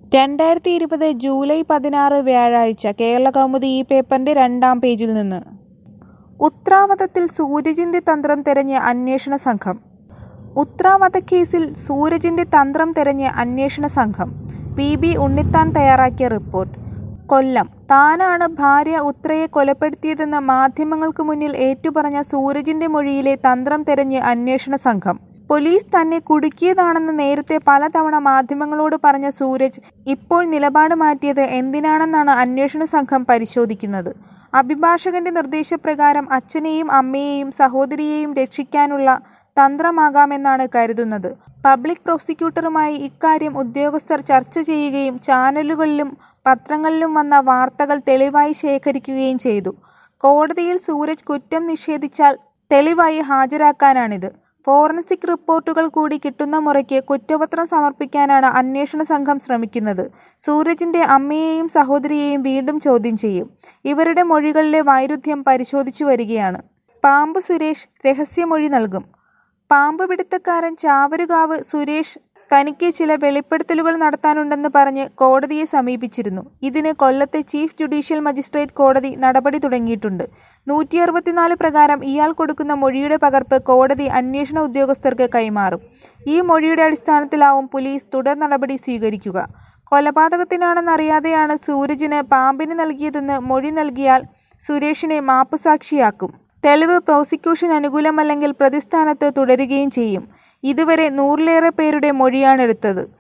രണ്ടായിരത്തി ഇരുപത് ജൂലൈ പതിനാറ് വ്യാഴാഴ്ച കേരളകൗമുദി ഈ പേപ്പറിന്റെ രണ്ടാം പേജിൽ നിന്ന് ഉത്രാവതത്തിൽ സൂരജിന്റെ തന്ത്രം തെരഞ്ഞ് അന്വേഷണ സംഘം ഉത്രാവധക്കേസിൽ സൂരജിന്റെ തന്ത്രം തെരഞ്ഞ് അന്വേഷണ സംഘം പി ബി ഉണ്ണിത്താൻ തയ്യാറാക്കിയ റിപ്പോർട്ട് കൊല്ലം താനാണ് ഭാര്യ ഉത്രയെ കൊലപ്പെടുത്തിയതെന്ന് മാധ്യമങ്ങൾക്ക് മുന്നിൽ ഏറ്റുപറഞ്ഞ സൂരജിന്റെ മൊഴിയിലെ തന്ത്രം തെരഞ്ഞ് അന്വേഷണ സംഘം പോലീസ് തന്നെ കുടുക്കിയതാണെന്ന് നേരത്തെ പലതവണ മാധ്യമങ്ങളോട് പറഞ്ഞ സൂരജ് ഇപ്പോൾ നിലപാട് മാറ്റിയത് എന്തിനാണെന്നാണ് അന്വേഷണ സംഘം പരിശോധിക്കുന്നത് അഭിഭാഷകന്റെ നിർദ്ദേശപ്രകാരം അച്ഛനെയും അമ്മയെയും സഹോദരിയെയും രക്ഷിക്കാനുള്ള തന്ത്രമാകാമെന്നാണ് കരുതുന്നത് പബ്ലിക് പ്രോസിക്യൂട്ടറുമായി ഇക്കാര്യം ഉദ്യോഗസ്ഥർ ചർച്ച ചെയ്യുകയും ചാനലുകളിലും പത്രങ്ങളിലും വന്ന വാർത്തകൾ തെളിവായി ശേഖരിക്കുകയും ചെയ്തു കോടതിയിൽ സൂരജ് കുറ്റം നിഷേധിച്ചാൽ തെളിവായി ഹാജരാക്കാനാണിത് ഫോറൻസിക് റിപ്പോർട്ടുകൾ കൂടി കിട്ടുന്ന മുറയ്ക്ക് കുറ്റപത്രം സമർപ്പിക്കാനാണ് അന്വേഷണ സംഘം ശ്രമിക്കുന്നത് സൂരജിന്റെ അമ്മയെയും സഹോദരിയെയും വീണ്ടും ചോദ്യം ചെയ്യും ഇവരുടെ മൊഴികളിലെ വൈരുദ്ധ്യം പരിശോധിച്ചു വരികയാണ് പാമ്പ് സുരേഷ് രഹസ്യമൊഴി നൽകും പാമ്പ് പിടുത്തക്കാരൻ ചാവരുകാവ് സുരേഷ് തനിക്ക് ചില വെളിപ്പെടുത്തലുകൾ നടത്താനുണ്ടെന്ന് പറഞ്ഞ് കോടതിയെ സമീപിച്ചിരുന്നു ഇതിന് കൊല്ലത്തെ ചീഫ് ജുഡീഷ്യൽ മജിസ്ട്രേറ്റ് കോടതി നടപടി തുടങ്ങിയിട്ടുണ്ട് നൂറ്റി അറുപത്തിനാല് പ്രകാരം ഇയാൾ കൊടുക്കുന്ന മൊഴിയുടെ പകർപ്പ് കോടതി അന്വേഷണ ഉദ്യോഗസ്ഥർക്ക് കൈമാറും ഈ മൊഴിയുടെ അടിസ്ഥാനത്തിലാവും പോലീസ് തുടർ നടപടി സ്വീകരിക്കുക കൊലപാതകത്തിനാണെന്നറിയാതെയാണ് സൂരജിന് പാമ്പിന് നൽകിയതെന്ന് മൊഴി നൽകിയാൽ സുരേഷിനെ മാപ്പുസാക്ഷിയാക്കും തെളിവ് പ്രോസിക്യൂഷൻ അനുകൂലമല്ലെങ്കിൽ പ്രതിസ്ഥാനത്ത് തുടരുകയും ചെയ്യും ഇതുവരെ നൂറിലേറെ പേരുടെ മൊഴിയാണെടുത്തത്